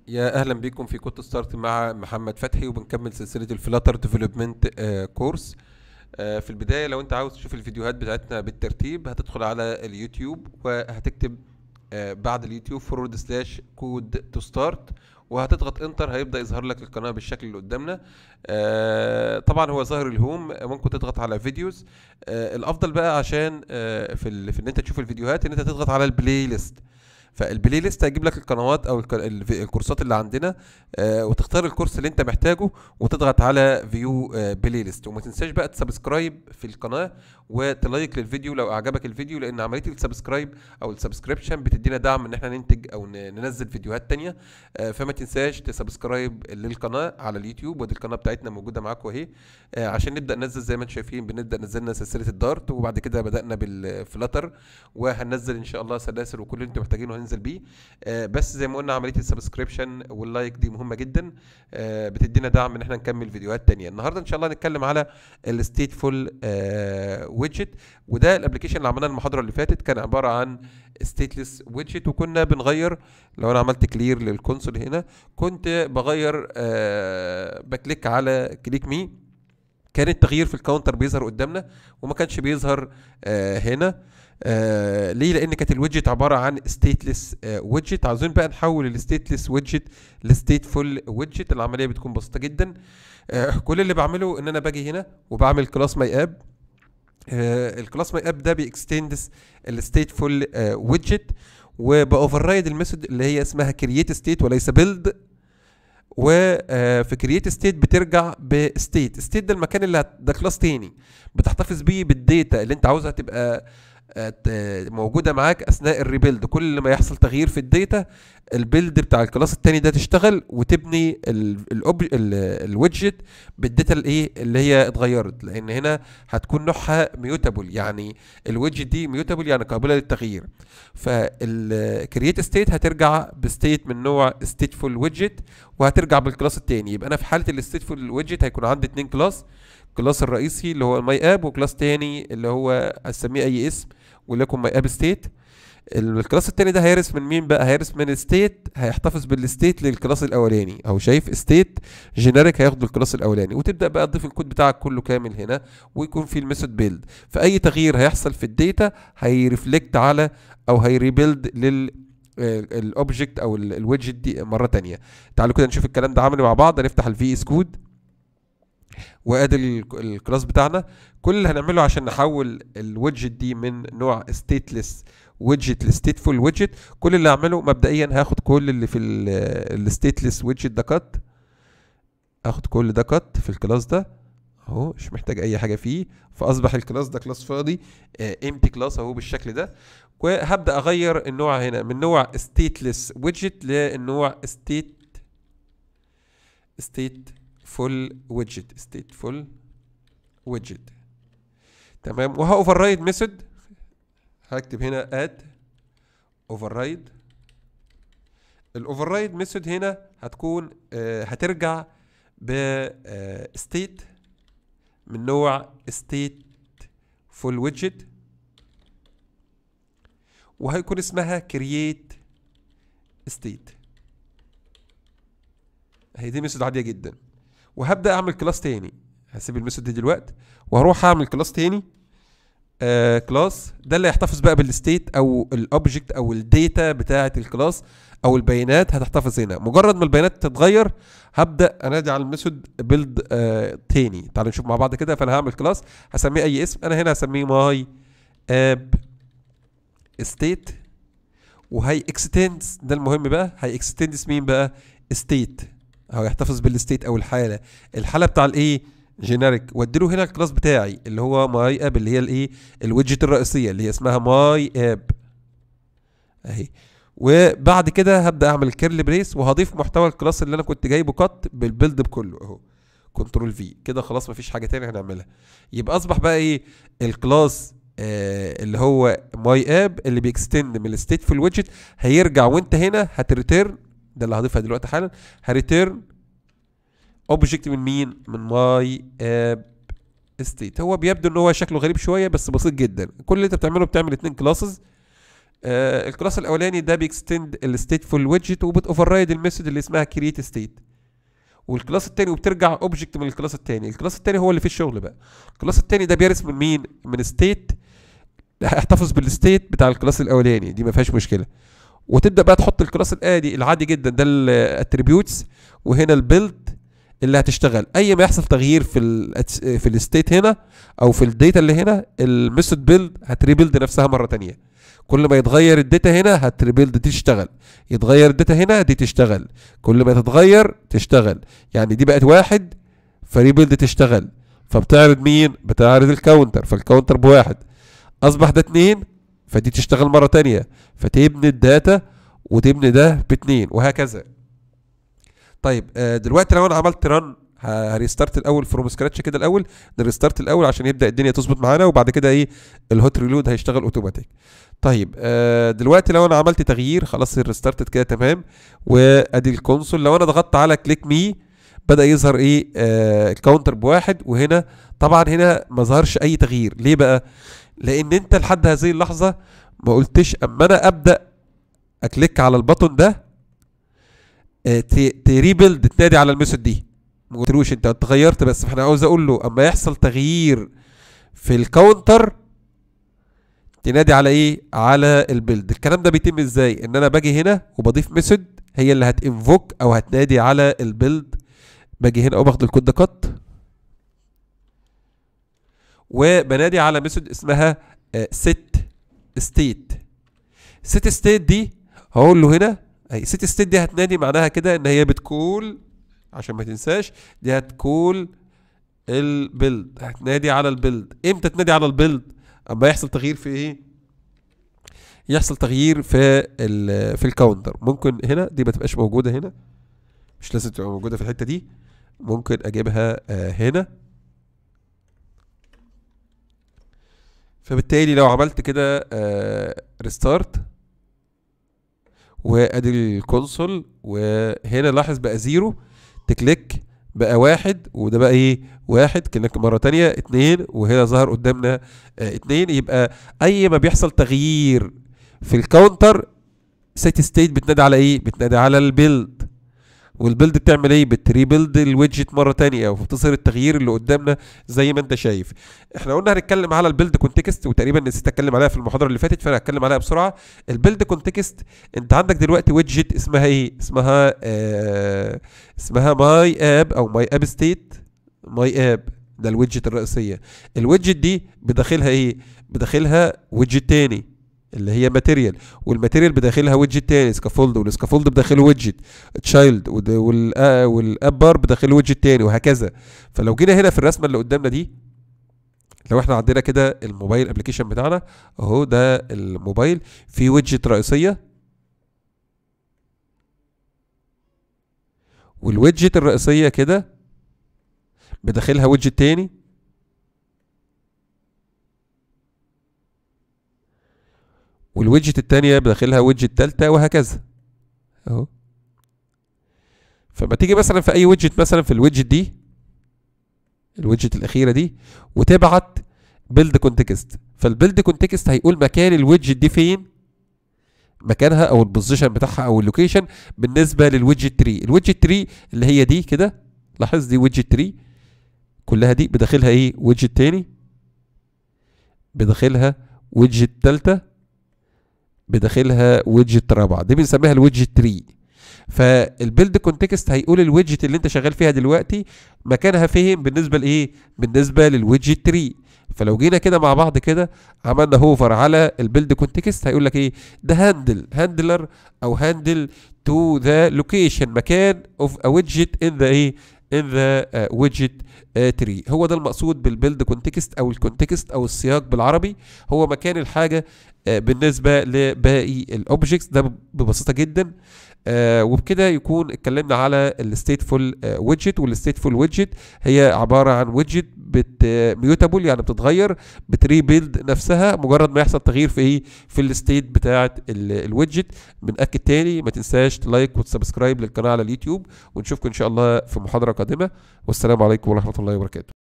يا اهلا بكم في كود ستارت مع محمد فتحي وبنكمل سلسله الفلاتر ديفلوبمنت كورس في البدايه لو انت عاوز تشوف الفيديوهات بتاعتنا بالترتيب هتدخل على اليوتيوب وهتكتب آه، بعد اليوتيوب فورورد سلاش كود تو ستارت وهتضغط انتر هيبدا يظهر لك القناه بالشكل اللي قدامنا آه، طبعا هو ظاهر الهوم ممكن تضغط على فيديوز آه، الافضل بقى عشان آه، في ال- في ان انت تشوف الفيديوهات ان انت تضغط على البلاي ليست فالبلاي ليست هيجيب لك القنوات او الك- الف- الكورسات اللي عندنا آه، وتختار الكورس اللي انت محتاجه وتضغط على فيو بلاي ليست وما تنساش بقى تسبسكرايب في القناه وتلايك للفيديو لو اعجبك الفيديو لان عمليه السبسكرايب او السبسكريبشن بتدينا دعم ان احنا ننتج او ن- ننزل فيديوهات تانية آه، فما تنساش تسبسكرايب للقناه على اليوتيوب ودي القناه بتاعتنا موجوده معاكم اهي آه، عشان نبدا ننزل زي ما انتم شايفين بنبدا نزلنا سلسله الدارت وبعد كده بدانا بالفلاتر وهننزل ان شاء الله سلاسل وكل اللي انتم محتاجينه هننزل بيه آه، بس زي ما قلنا عمليه السبسكريبشن واللايك دي مهمه جدا آه، بتدينا دعم ان احنا نكمل فيديوهات تانية النهارده ان شاء الله هنتكلم على الستيتفول ويدجت وده الابلكيشن اللي عملناه المحاضره اللي فاتت كان عباره عن ستيتلس ويدجت وكنا بنغير لو انا عملت كلير للكونسول هنا كنت بغير آه، بكليك على كليك مي كان التغيير في الكاونتر بيظهر قدامنا وما كانش بيظهر آه هنا آه ليه لان كانت الويدجت عباره عن ستيتلس آه ويدجت عاوزين بقى نحول الستيتلس ويدجت لستيتفول ويدجت العمليه بتكون بسيطه جدا آه كل اللي بعمله ان انا باجي هنا وبعمل كلاس ماي اب آه الكلاس ماي اب ده بيكستندس الستيتفول ويدجت وباوفررايد الميثود اللي هي اسمها كرييت ستيت وليس بيلد وفي كرييت ستيت بترجع بستيت ستيت ده المكان اللي هت... ده كلاس تاني بتحتفظ بيه بالداتا اللي انت عاوزها تبقى آه، ت- موجوده معاك اثناء الريبيلد كل ما يحصل تغيير في الداتا البيلد بتاع الكلاس التاني ده تشتغل وتبني الويدجت بالداتا الايه اللي هي اتغيرت لان هنا هتكون نوعها ميوتابل يعني الويدجت دي ميوتابل يعني قابله للتغيير فالكرييت ستيت هترجع بستيت من نوع ستيتفول ويدجت وهترجع بالكلاس التاني يبقى انا في حاله الستيتفول ويدجت هيكون عندي اتنين كلاس كلاس الرئيسي اللي هو ماي اب وكلاس تاني اللي هو هسميه اي اسم وليكن ماي اب ستيت الكلاس التاني ده هيرث من مين بقى هيرث من ستيت هيحتفظ بالستيت للكلاس الاولاني او شايف ستيت جينيريك هياخد الكلاس الاولاني وتبدا بقى تضيف الكود بتاعك كله كامل هنا ويكون في الميثود بيلد فاي تغيير هيحصل في الداتا هيرفلكت على او هيريبيلد لل الاوبجكت او الويدجت دي مره تانية تعالوا كده نشوف الكلام ده عملي مع بعض هنفتح الفي اس كود وادي ال- الكلاس بتاعنا كل اللي هنعمله عشان نحول الويدجت دي من نوع ستيتلس ويدجت لستيتفول ويدجت كل اللي هعمله مبدئيا هاخد كل اللي في الستيتلس ويدجت ده كات اخد كل ده كات في الكلاس ده اهو مش محتاج اي حاجه فيه فاصبح الكلاس ده كلاس فاضي امتي كلاس اهو بالشكل ده وهبدا اغير النوع هنا من نوع ستيتلس ويدجت للنوع ستيت ستيت فول ويدجت ستيت فول ويدجت تمام وهاوفررايد ميثود هكتب هنا اد اوفررايد الاوفررايد ميثود هنا هتكون آه هترجع ب ستيت من نوع ستيت فول ويدجت وهيكون اسمها كرييت ستيت هي دي ميثود عاديه جدا وهبدا اعمل كلاس تاني هسيب الميثود دي دلوقتي وهروح اعمل كلاس تاني آه كلاس ده اللي هيحتفظ بقى بالستيت او الاوبجكت او الداتا بتاعه الكلاس او البيانات هتحتفظ هنا مجرد ما البيانات تتغير هبدا انادي على الميثود بيلد آه تاني تعالوا نشوف مع بعض كده فانا هعمل كلاس هسميه اي اسم انا هنا هسميه ماي اب ستيت وهي اكستندز ده المهم بقى هي اكستندز مين بقى ستيت هو يحتفظ بالستيت او الحاله الحاله بتاع الايه جينيريك واديله هنا الكلاس بتاعي اللي هو ماي اب اللي هي الايه الويدجت الرئيسيه اللي هي اسمها ماي اب اهي وبعد كده هبدا اعمل كيرل بريس وهضيف محتوى الكلاس اللي انا كنت جايبه كات بالبيلد بكله اهو كنترول في كده خلاص مفيش حاجه تانية هنعملها يبقى اصبح بقى ايه الكلاس آه اللي هو ماي اب اللي بيكستند من الستيت في الويدجت هيرجع وانت هنا هتريتيرن ده اللي هضيفها دلوقتي حالا هريتيرن اوبجكت من مين من ماي اب ستيت هو بيبدو ان هو شكله غريب شويه بس بسيط جدا كل اللي انت بتعمله بتعمل اتنين كلاسز آه الكلاس الاولاني ده بيكستند الستيتفول ويدجت وبتوفررايد الميثود اللي اسمها كرييت ستيت والكلاس التاني وبترجع اوبجكت من الكلاس التاني الكلاس التاني هو اللي فيه الشغل بقى الكلاس التاني ده بيرث من مين من ستيت هيحتفظ بالستيت بتاع الكلاس الاولاني دي ما فيهاش مشكله وتبدا بقى تحط الكلاس الادي العادي جدا ده الاتريبيوتس وهنا البيلد اللي هتشتغل اي ما يحصل تغيير في ال في الستيت هنا او في الداتا اللي هنا الميثود بيلد هتريبيلد نفسها مره تانية كل ما يتغير الداتا هنا هتريبيلد دي تشتغل يتغير الداتا هنا دي تشتغل كل ما تتغير تشتغل يعني دي بقت واحد فريبيلد تشتغل فبتعرض مين بتعرض الكاونتر فالكاونتر بواحد اصبح ده اتنين فدي تشتغل مره تانية فتبني الداتا وتبني ده باتنين وهكذا طيب آه، دلوقتي لو انا عملت رن هريستارت الاول فروم سكراتش كده الاول نريستارت الاول عشان يبدا الدنيا تظبط معانا وبعد كده ايه الهوت ريلود هيشتغل اوتوماتيك طيب آه دلوقتي لو انا عملت تغيير خلاص الريستارت كده تمام وادي الكونسول لو انا ضغطت على كليك مي بدا يظهر ايه آه الكاونتر بواحد وهنا طبعا هنا ما ظهرش اي تغيير ليه بقى لان انت لحد هذه اللحظه ما قلتش اما انا ابدا اكليك على البطن ده آه، تريبلد تنادي على الميثود دي ما قلتلوش انت اتغيرت بس فاحنا عاوز اقول له اما يحصل تغيير في الكاونتر تنادي على ايه على البيلد الكلام ده بيتم ازاي ان انا باجي هنا وبضيف ميثود هي اللي هتنفوك او هتنادي على البيلد باجي هنا وباخد الكود ده كات وبنادي على ميثود اسمها set state set state دي هقول له هنا اي set state دي هتنادي معناها كده ان هي بتكول عشان ما تنساش دي هتكول البيلد هتنادي على البيلد امتى تنادي على البيلد اما يحصل تغيير في ايه يحصل تغيير في ال في الكاونتر ممكن هنا دي ما تبقاش موجوده هنا مش لازم تبقى موجوده في الحته دي ممكن اجيبها آه هنا فبالتالي لو عملت كده ريستارت وادي الكونسول وهنا لاحظ بقى زيرو تكليك بقى واحد وده بقى ايه واحد كليك مرة تانية اتنين وهنا ظهر قدامنا اه اتنين يبقى اي ما بيحصل تغيير في الكاونتر سيت ستيت بتنادي على ايه بتنادي على البيلد والبيلد بتعمل ايه بتريبيلد الويدجت مره تانية وبتظهر التغيير اللي قدامنا زي ما انت شايف احنا قلنا هنتكلم على البيلد كونتكست وتقريبا نسيت اتكلم عليها في المحاضره اللي فاتت فانا هتكلم عليها بسرعه البيلد كونتكست انت عندك دلوقتي ويدجت اسمها ايه اسمها آه اسمها ماي اب او ماي اب ستيت ماي اب ده الويدجت الرئيسيه الويدجت دي بداخلها ايه بداخلها ويدجت تاني اللي هي ماتيريال والماتيريال بداخلها ويدجت تاني سكافولد والسكافولد بداخله ويدجت تشايلد والاب بار بداخله ويدجت تاني وهكذا فلو جينا هنا في الرسمه اللي قدامنا دي لو احنا عندنا كده الموبايل ابلكيشن بتاعنا اهو ده الموبايل في ويدجت رئيسيه والويدجت الرئيسيه كده بداخلها ويدجت تاني والويدجت التانية بداخلها ويدجت تالتة وهكذا اهو فما تيجي مثلا في اي ويدجت مثلا في الويدجت دي الويدجت الاخيره دي وتبعت بيلد كونتكست فالبيلد كونتكست هيقول مكان الويدجت دي فين مكانها او البوزيشن بتاعها او اللوكيشن بالنسبه للويدجت تري الويدجت تري اللي هي دي كده لاحظ دي ويدجت تري كلها دي بداخلها ايه ويدجت تاني بداخلها ويدجت تالتة بداخلها ويدجت رابعه دي بنسميها الويدجت تري فالبيلد كونتكست هيقول الويدجت اللي انت شغال فيها دلوقتي مكانها فين بالنسبه لايه بالنسبه للويدجت تري فلو جينا كده مع بعض كده عملنا هوفر على البيلد كونتكست هيقول لك ايه ده هاندل هاندلر او هاندل تو ذا لوكيشن مكان اوف ا ويدجت ان ذا ايه in the uh, widget uh, tree هو ده المقصود بالبيلد كونتكست او الكونتكست او السياق بالعربي هو مكان الحاجه uh, بالنسبه لباقي الاوبجكتس ده ببساطه جدا آه وبكده يكون اتكلمنا على الستيتفول ويدجت والستيتفول ويدجت هي عباره عن ويدجت بت ميوتابل يعني بتتغير بتريبيلد نفسها مجرد ما يحصل تغيير في ايه في الستيت بتاعه الويدجت بنأكد تاني ما تنساش تلايك وتسبسكرايب للقناه على اليوتيوب ونشوفكم ان شاء الله في محاضره قادمه والسلام عليكم ورحمه الله وبركاته